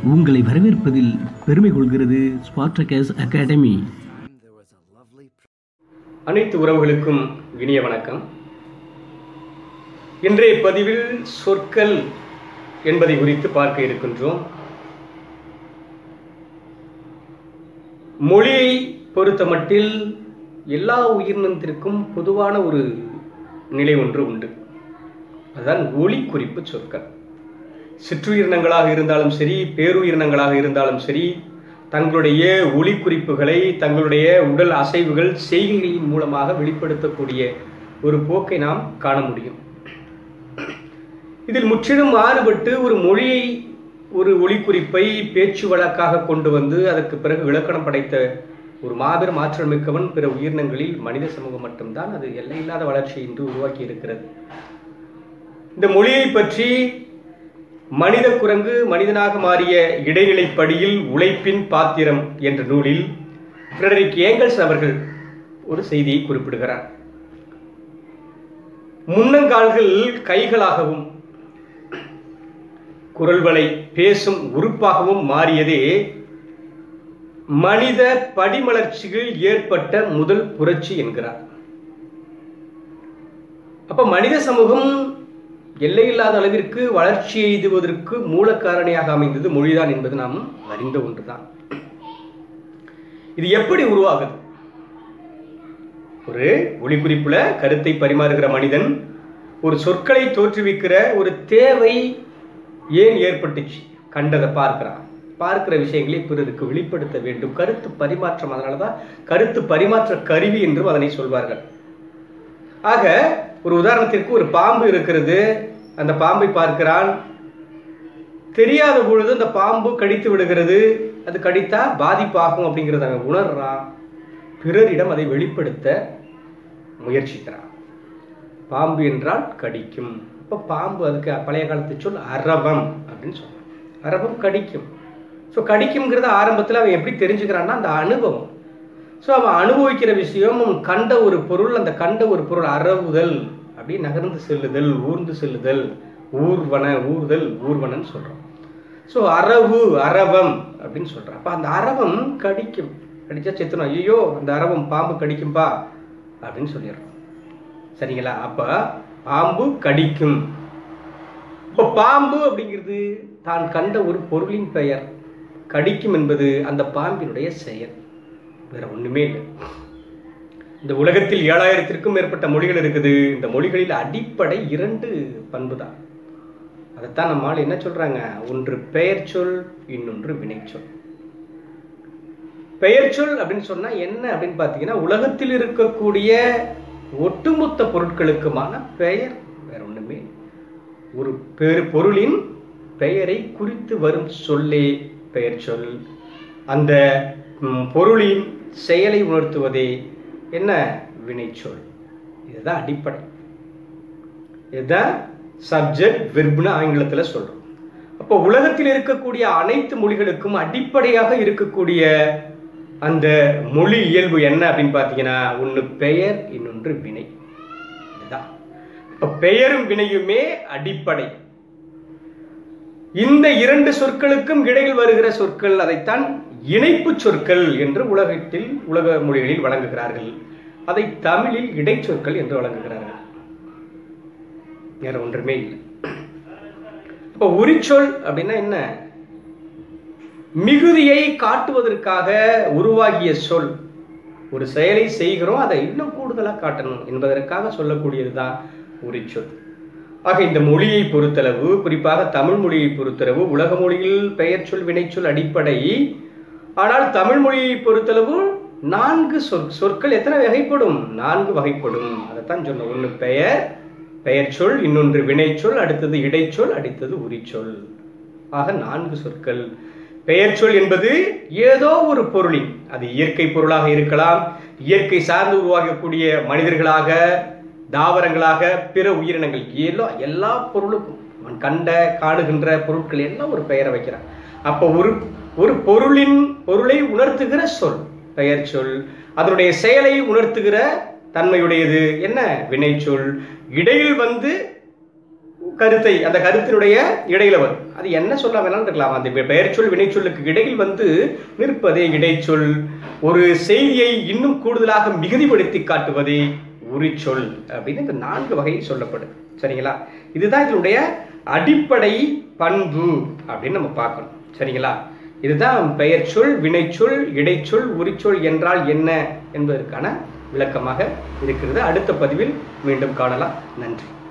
உங்களை வரவேற்பதில் பெருமை கொள்கிறது ஸ்பார்டகஸ் அகாடமி அனைத்து உறவுகளுக்கும் இனிய வணக்கம் இன்றைய பதிவில் சொற்கள் என்பதை குறித்து பார்க்க இருக்கின்றோம் மொழியை பொறுத்தமட்டில் எல்லா உயிரினத்திற்கும் பொதுவான ஒரு நிலை ஒன்று உண்டு அதுதான் ஒளி குறிப்பு சொற்கள் சிற்றுயிரினங்களாக இருந்தாலும் சரி பேருயிரினங்களாக இருந்தாலும் சரி தங்களுடைய ஒளி குறிப்புகளை தங்களுடைய உடல் அசைவுகள் செய்கைகளின் மூலமாக வெளிப்படுத்தக்கூடிய ஒரு போக்கை நாம் காண முடியும் இதில் முற்றிலும் மாறுபட்டு ஒரு மொழியை ஒரு ஒளிக்குறிப்பை பேச்சு வழக்காக கொண்டு வந்து அதற்கு பிறகு இலக்கணம் படைத்த ஒரு மாபெரும் ஆற்றல் மிக்கவன் பிற உயிரினங்களில் மனித சமூகம் மட்டும்தான் அது எல்லையில்லாத வளர்ச்சி இன்று உருவாக்கி இருக்கிறது இந்த மொழியை பற்றி மனித குரங்கு மனிதனாக மாறிய இடைநிலை படியில் உழைப்பின் பாத்திரம் என்ற நூலில் ஃப்ரெடரிக் ஏங்கல்ஸ் அவர்கள் ஒரு செய்தியை குறிப்பிடுகிறார் முன்னங்கால்கள் கைகளாகவும் குரல்வளை பேசும் உறுப்பாகவும் மாறியதே மனித படிமலர்ச்சிகள் ஏற்பட்ட முதல் புரட்சி என்கிறார் அப்ப மனித சமூகம் எல்லையில்லாத அளவிற்கு வளர்ச்சி எய்துவதற்கு மூல காரணியாக அமைந்தது மொழிதான் என்பது நாம் அறிந்த ஒன்றுதான் இது எப்படி உருவாகுது ஒரு ஒளிக்குறிப்புல கருத்தை பரிமாறுகிற மனிதன் ஒரு சொற்களை தோற்றுவிக்கிற ஒரு தேவை ஏன் ஏற்பட்டுச்சு கண்டதை பார்க்கிறான் பார்க்கிற விஷயங்களை பிறருக்கு வெளிப்படுத்த வேண்டும் கருத்து பரிமாற்றம் அதனாலதான் கருத்து பரிமாற்ற கருவி என்றும் அதனை சொல்வார்கள் ஆக ஒரு உதாரணத்திற்கு ஒரு பாம்பு இருக்கிறது அந்த பாம்பை பார்க்கிறான் தெரியாத பொழுது அந்த பாம்பு கடித்து விடுகிறது அது கடித்தா பாதிப்பாகும் அப்படிங்கிறத அவன் உணர்றான் பிறரிடம் அதை வெளிப்படுத்த முயற்சிக்கிறான் பாம்பு என்றால் கடிக்கும் இப்போ பாம்பு அதுக்கு பழைய காலத்து சொல் அரவம் அப்படின்னு சொல்றான் அரவம் கடிக்கும் ஸோ கடிக்கும்ங்கிறத ஆரம்பத்தில் அவன் எப்படி தெரிஞ்சுக்கிறான்னா அந்த அனுபவம் ஸோ அவன் அனுபவிக்கிற விஷயம் அவன் கண்ட ஒரு பொருள் அந்த கண்ட ஒரு பொருள் அறவுதல் அப்படி நகர்ந்து செல்லுதல் ஊர்ந்து செல்லுதல் ஊர்வன ஊர்தல் ஊர்வனன்னு சொல்கிறோம் ஸோ அரவு அரவம் அப்படின்னு சொல்கிறான் அப்போ அந்த அரவம் கடிக்கும் கடிச்சா செத்துணும் ஐயோ அந்த அரவம் பாம்பு கடிக்கும்பா அப்படின்னு சொல்லிடுறோம் சரிங்களா அப்போ பாம்பு கடிக்கும் இப்போ பாம்பு அப்படிங்கிறது தான் கண்ட ஒரு பொருளின் பெயர் கடிக்கும் என்பது அந்த பாம்பினுடைய செயல் வேற ஒண்ணுமே இல்லை இந்த உலகத்தில் ஏழாயிரத்திற்கும் மேற்பட்ட மொழிகள் இருக்குது இந்த மொழிகளில் அடிப்படை இரண்டு பண்பு தான் அதைத்தான் நம்மால் என்ன சொல்றாங்க ஒன்று பெயர் சொல் இன்னொன்று வினைச்சொல் பெயர் சொல் அப்படின்னு சொன்னா என்ன அப்படின்னு பார்த்தீங்கன்னா உலகத்தில் இருக்கக்கூடிய ஒட்டுமொத்த பொருட்களுக்குமான பெயர் வேற ஒண்ணுமே ஒரு பெரு பொருளின் பெயரை குறித்து வரும் சொல்லே பெயர் சொல் அந்த பொருளின் செயலை உணர்த்துவதே என்ன வினைச்சொல் இதுதான் அடிப்படை இதுதான் சப்ஜெக்ட் வெர்ப்னு ஆங்கிலத்தில் சொல்றோம் அப்போ உலகத்தில் இருக்கக்கூடிய அனைத்து மொழிகளுக்கும் அடிப்படையாக இருக்கக்கூடிய அந்த மொழி இயல்பு என்ன அப்படின்னு பார்த்தீங்கன்னா ஒன்று பெயர் இன்னொன்று வினை இதுதான் இப்போ பெயரும் வினையுமே அடிப்படை இந்த இரண்டு சொற்களுக்கும் இடையில் வருகிற சொற்கள் அதைத்தான் இணைப்பு சொற்கள் என்று உலகத்தில் உலக மொழிகளில் வழங்குகிறார்கள் அதை தமிழில் இடைச்சொற்கள் என்று வழங்குகிறார்கள் வேற ஒன்றுமே இல்லை இப்போ உரிச்சொல் அப்படின்னா என்ன மிகுதியை காட்டுவதற்காக உருவாகிய சொல் ஒரு செயலை செய்கிறோம் அதை இன்னும் கூடுதலாக காட்டணும் என்பதற்காக சொல்லக்கூடியதுதான் உரிச்சொல் ஆக இந்த மொழியை பொறுத்தளவு குறிப்பாக தமிழ் மொழியை பொறுத்தளவு உலக மொழியில் பெயர் சொல் வினைச்சொல் அடிப்படை ஆனால் தமிழ் மொழியை பொறுத்தளவு நான்கு சொற் சொற்கள் எத்தனை வகைப்படும் நான்கு வகைப்படும் அதைத்தான் சொன்ன ஒன்று பெயர் பெயர் சொல் இன்னொன்று வினைச்சொல் அடுத்தது இடைச்சொல் அடுத்தது உரிச்சொல் ஆக நான்கு சொற்கள் பெயர் சொல் என்பது ஏதோ ஒரு பொருளின் அது இயற்கை பொருளாக இருக்கலாம் இயற்கை சார்ந்து உருவாகக்கூடிய மனிதர்களாக தாவரங்களாக பிற உயிரினங்கள் எல்லா எல்லா பொருளுக்கும் அவன் கண்ட காணுகின்ற பொருட்கள் எல்லாம் ஒரு பெயரை வைக்கிறான் அப்போ ஒரு ஒரு பொருளின் பொருளை உணர்த்துகிற சொல் பெயர் சொல் அதனுடைய செயலை உணர்த்துகிற தன்மையுடையது என்ன வினைச்சொல் இடையில் வந்து கருத்தை அந்த கருத்தினுடைய இடையில வரும் அது என்ன சொல்ல வேணாலும் இருக்கலாம் அந்த பெ- பெயர்ச்சொல் வினைச்சொல்லுக்கு இடையில் வந்து நிற்பதே இடைச்சொல் ஒரு செய்தியை இன்னும் கூடுதலாக மிகுதிப்படுத்தி காட்டுவதே உரிச்சொல் அப்படின்னு இந்த நான்கு வகை சொல்லப்படுது சரிங்களா இதுதான் இதனுடைய அடிப்படை பண்பு அப்படின்னு நம்ம பார்க்கணும் சரிங்களா இதுதான் பெயர்ச்சொல் வினைச்சொல் இடைச்சொல் உரிச்சொல் என்றால் என்ன என்பதற்கான விளக்கமாக இருக்கிறது அடுத்த பதிவில் மீண்டும் காணலாம் நன்றி